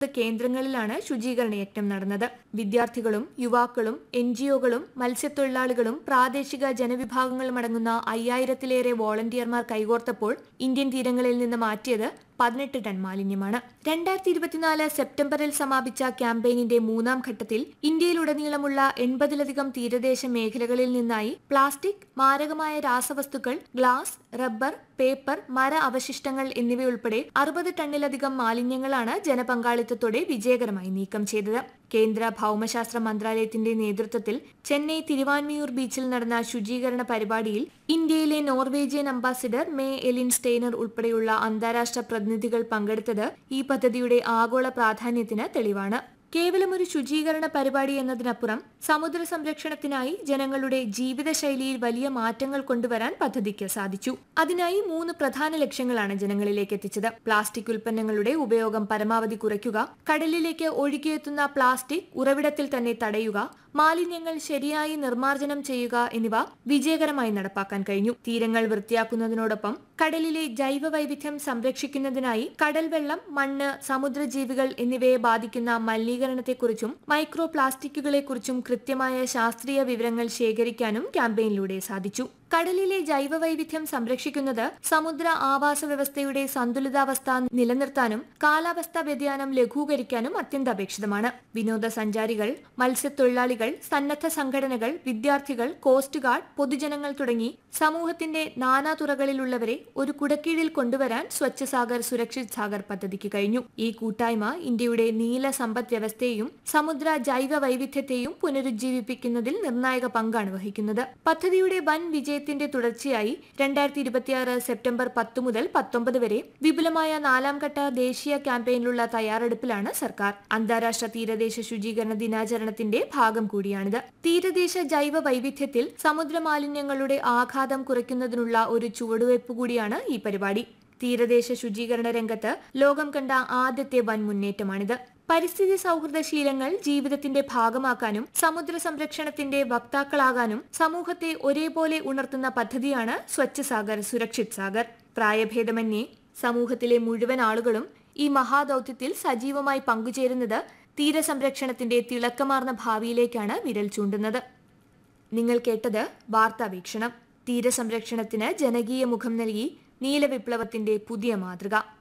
കേന്ദ്രങ്ങളിലാണ് ശുചീകരണ യജ്ഞം നടന്നത് വിദ്യാർത്ഥികളും യുവാക്കളും എൻ ജിഒകളും മത്സ്യത്തൊഴിലാളികളും പ്രാദേശിക ജനവിഭാഗങ്ങളും അടങ്ങുന്ന അയ്യായിരത്തിലേറെ വോളണ്ടിയർമാർ കൈകോർത്തപ്പോൾ ഇന്ത്യൻ തീരങ്ങളിൽ നിന്ന് മാറ്റിയത് പതിനെട്ട് ടൺ മാലിന്യമാണ് രണ്ടായിരത്തി ഇരുപത്തിനാല് സെപ്റ്റംബറിൽ സമാപിച്ച ക്യാമ്പയിനിന്റെ മൂന്നാം ഘട്ടത്തിൽ ഇന്ത്യയിലുടനീളമുള്ള എൺപതിലധികം തീരദേശ മേഖലകളിൽ നിന്നായി പ്ലാസ്റ്റിക് മാരകമായ രാസവസ്തുക്കൾ ഗ്ലാസ് റബ്ബർ പേപ്പർ മര അവശിഷ്ടങ്ങൾ എന്നിവയുൾപ്പെടെ അറുപത് ടണ്ണിലധികം മാലിന്യങ്ങളാണ് ജനപങ്കാളിത്തത്തോടെ വിജയകരമായി നീക്കം ചെയ്തത് കേന്ദ്ര ഭൗമശാസ്ത്ര മന്ത്രാലയത്തിന്റെ നേതൃത്വത്തിൽ ചെന്നൈ തിരുവാൻമിയൂർ ബീച്ചിൽ നടന്ന ശുചീകരണ പരിപാടിയിൽ ഇന്ത്യയിലെ Norwegian ambassador May Elin Stener ഉൾപ്പെടെയുള്ള അന്താരാഷ്ട്ര പ്രതിനിധികൾ പങ്കെടുത്തത് ഈ പദ്ധതിയുടെ ആഗോള പ്രാധാന്യത്തിന് തെളിവാണ് കേവലം ഒരു ശുചീകരണ പരിപാടി എന്നതിനപ്പുറം സമുദ്ര സംരക്ഷണത്തിനായി ജനങ്ങളുടെ ജീവിതശൈലിയിൽ വലിയ മാറ്റങ്ങൾ കൊണ്ടുവരാൻ പദ്ധതിക്ക് സാധിച്ചു അതിനായി മൂന്ന് പ്രധാന ലക്ഷ്യങ്ങളാണ് ജനങ്ങളിലേക്ക് എത്തിച്ചത് പ്ലാസ്റ്റിക് ഉൽപ്പന്നങ്ങളുടെ ഉപയോഗം പരമാവധി കുറയ്ക്കുക കടലിലേക്ക് ഒഴുകിയെത്തുന്ന പ്ലാസ്റ്റിക് ഉറവിടത്തിൽ തന്നെ തടയുക മാലിന്യങ്ങൾ ശരിയായി നിർമ്മാർജ്ജനം ചെയ്യുക എന്നിവ വിജയകരമായി നടപ്പാക്കാൻ കഴിഞ്ഞു തീരങ്ങൾ വൃത്തിയാക്കുന്നതിനോടൊപ്പം കടലിലെ ജൈവ വൈവിധ്യം സംരക്ഷിക്കുന്നതിനായി കടൽ വെള്ളം മണ്ണ് സമുദ്രജീവികൾ എന്നിവയെ ബാധിക്കുന്ന മലിനീകരണത്തെക്കുറിച്ചും മൈക്രോ പ്ലാസ്റ്റിക്കുകളെക്കുറിച്ചും കൃത്യമായ ശാസ്ത്രീയ വിവരങ്ങൾ ശേഖരിക്കാനും ക്യാമ്പയിനിലൂടെ സാധിച്ചു കടലിലെ ജൈവ വൈവിധ്യം സംരക്ഷിക്കുന്നത് സമുദ്ര ആവാസ വ്യവസ്ഥയുടെ സന്തുലിതാവസ്ഥ നിലനിർത്താനും കാലാവസ്ഥാ വ്യതിയാനം ലഘൂകരിക്കാനും അത്യന്താപേക്ഷിതമാണ് വിനോദസഞ്ചാരികൾ മത്സ്യത്തൊഴിലാളികൾ സന്നദ്ധ സംഘടനകൾ വിദ്യാർത്ഥികൾ കോസ്റ്റ് ഗാർഡ് പൊതുജനങ്ങൾ തുടങ്ങി സമൂഹത്തിന്റെ നാനാതുറകളിലുള്ളവരെ ഒരു കുടക്കീഴിൽ കൊണ്ടുവരാൻ സ്വച്ഛ സാഗർ സുരക്ഷിത് സാഗർ പദ്ധതിക്ക് കഴിഞ്ഞു ഈ കൂട്ടായ്മ ഇന്ത്യയുടെ നീല സമ്പദ് വ്യവസ്ഥയെയും സമുദ്ര ജൈവ വൈവിധ്യത്തെയും പുനരുജ്ജീവിപ്പിക്കുന്നതിൽ നിർണായക പങ്കാണ് വഹിക്കുന്നത് പദ്ധതിയുടെ വൻ വിജയത്തിന്റെ തുടർച്ചയായി രണ്ടായിരത്തി ഇരുപത്തിയാറ് സെപ്റ്റംബർ പത്ത് മുതൽ പത്തൊമ്പത് വരെ വിപുലമായ നാലാം ഘട്ട ദേശീയ ക്യാമ്പയിനിലുള്ള തയ്യാറെടുപ്പിലാണ് സർക്കാർ അന്താരാഷ്ട്ര തീരദേശ ശുചീകരണ ദിനാചരണത്തിന്റെ ഭാഗം കൂടിയാണിത് തീരദേശ ജൈവ വൈവിധ്യത്തിൽ സമുദ്ര മാലിന്യങ്ങളുടെ ആഘാതം കുറയ്ക്കുന്നതിനുള്ള ഒരു ചുവടുവയ്പ് കൂടിയാണ് ഈ പരിപാടി തീരദേശ ശുചീകരണ രംഗത്ത് ലോകം കണ്ട ആദ്യത്തെ വൻ മുന്നേറ്റമാണിത് പരിസ്ഥിതി സൗഹൃദ ശീലങ്ങൾ ജീവിതത്തിന്റെ ഭാഗമാക്കാനും സമുദ്ര സംരക്ഷണത്തിന്റെ വക്താക്കളാകാനും സമൂഹത്തെ ഒരേപോലെ ഉണർത്തുന്ന പദ്ധതിയാണ് സ്വച്ഛ സാഗർ സുരക്ഷിത് സാഗർ പ്രായഭേദമന്യേ സമൂഹത്തിലെ മുഴുവൻ ആളുകളും ഈ മഹാദൌത്യത്തിൽ സജീവമായി പങ്കുചേരുന്നത് തീരസംരക്ഷണത്തിന്റെ തിളക്കമാർന്ന ഭാവിയിലേക്കാണ് വിരൽ ചൂണ്ടുന്നത് നിങ്ങൾ കേട്ടത് വാർത്താവീക്ഷണം തീരസംരക്ഷണത്തിന് ജനകീയ മുഖം നൽകി നീലവിപ്ലവത്തിന്റെ പുതിയ മാതൃക